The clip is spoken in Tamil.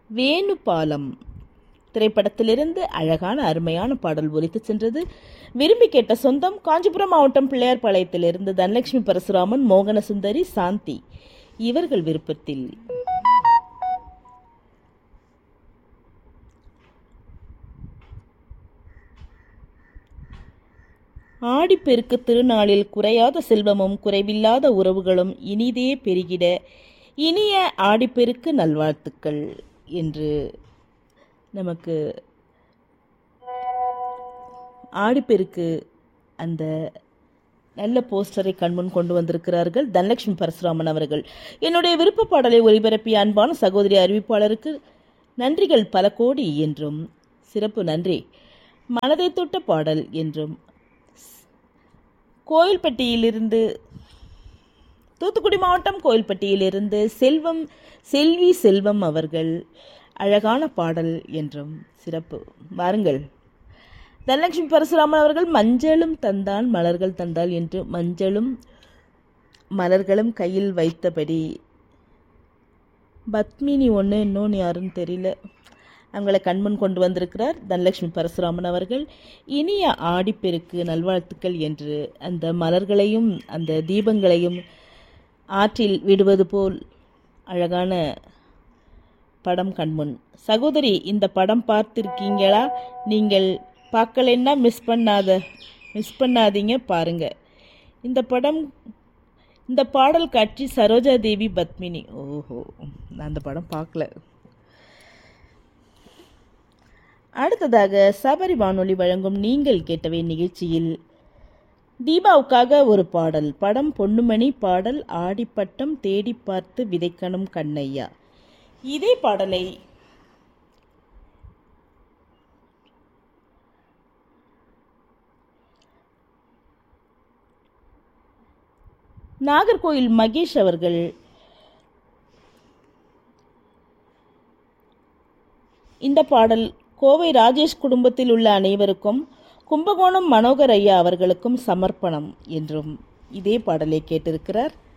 வேணுபாலம் திரைப்படத்திலிருந்து அழகான அருமையான பாடல் ஒலித்து சென்றது விரும்பி கேட்ட சொந்தம் காஞ்சிபுரம் மாவட்டம் பிள்ளையார்பாளையத்திலிருந்து தனலட்சுமி பரசுராமன் மோகனசுந்தரி சாந்தி இவர்கள் விருப்பத்தில் ஆடிப்பெருக்கு திருநாளில் குறையாத செல்வமும் குறைவில்லாத உறவுகளும் இனிதே பெருகிட இனிய ஆடிப்பெருக்கு நல்வாழ்த்துக்கள் என்று நமக்கு ஆடிப்பெருக்கு அந்த நல்ல போஸ்டரை கண்முன் கொண்டு வந்திருக்கிறார்கள் தனலட்சுமி பரசுராமன் அவர்கள் என்னுடைய விருப்ப பாடலை ஒளிபரப்பிய அன்பான சகோதரி அறிவிப்பாளருக்கு நன்றிகள் பல கோடி என்றும் சிறப்பு நன்றி மனதை தொட்ட பாடல் என்றும் கோயில்பட்டியிலிருந்து தூத்துக்குடி மாவட்டம் கோயில்பட்டியிலிருந்து செல்வம் செல்வி செல்வம் அவர்கள் அழகான பாடல் என்றும் சிறப்பு வாருங்கள் தனலட்சுமி பரசுராமன் அவர்கள் மஞ்சளும் தந்தான் மலர்கள் தந்தால் என்று மஞ்சளும் மலர்களும் கையில் வைத்தபடி பத்மினி ஒன்று இன்னொன்று யாருன்னு தெரியல அவங்கள கண்முன் கொண்டு வந்திருக்கிறார் தனலட்சுமி பரசுராமன் அவர்கள் இனிய ஆடிப்பெருக்கு நல்வாழ்த்துக்கள் என்று அந்த மலர்களையும் அந்த தீபங்களையும் ஆற்றில் விடுவது போல் அழகான படம் கண்முன் சகோதரி இந்த படம் பார்த்துருக்கீங்களா நீங்கள் பார்க்கலன்னா மிஸ் பண்ணாத மிஸ் பண்ணாதீங்க பாருங்க இந்த படம் இந்த பாடல் காட்சி சரோஜா தேவி பத்மினி ஓஹோ நான் அந்த படம் பார்க்கல அடுத்ததாக சபரி வானொலி வழங்கும் நீங்கள் கேட்டவை நிகழ்ச்சியில் தீபாவுக்காக ஒரு பாடல் படம் பொன்னுமணி பாடல் ஆடிப்பட்டம் தேடி பார்த்து விதைக்கணும் கண்ணையா இதே பாடலை நாகர்கோயில் மகேஷ் அவர்கள் இந்த பாடல் கோவை ராஜேஷ் குடும்பத்தில் உள்ள அனைவருக்கும் கும்பகோணம் மனோகர் ஐயா அவர்களுக்கும் சமர்ப்பணம் என்றும் இதே பாடலை கேட்டிருக்கிறார்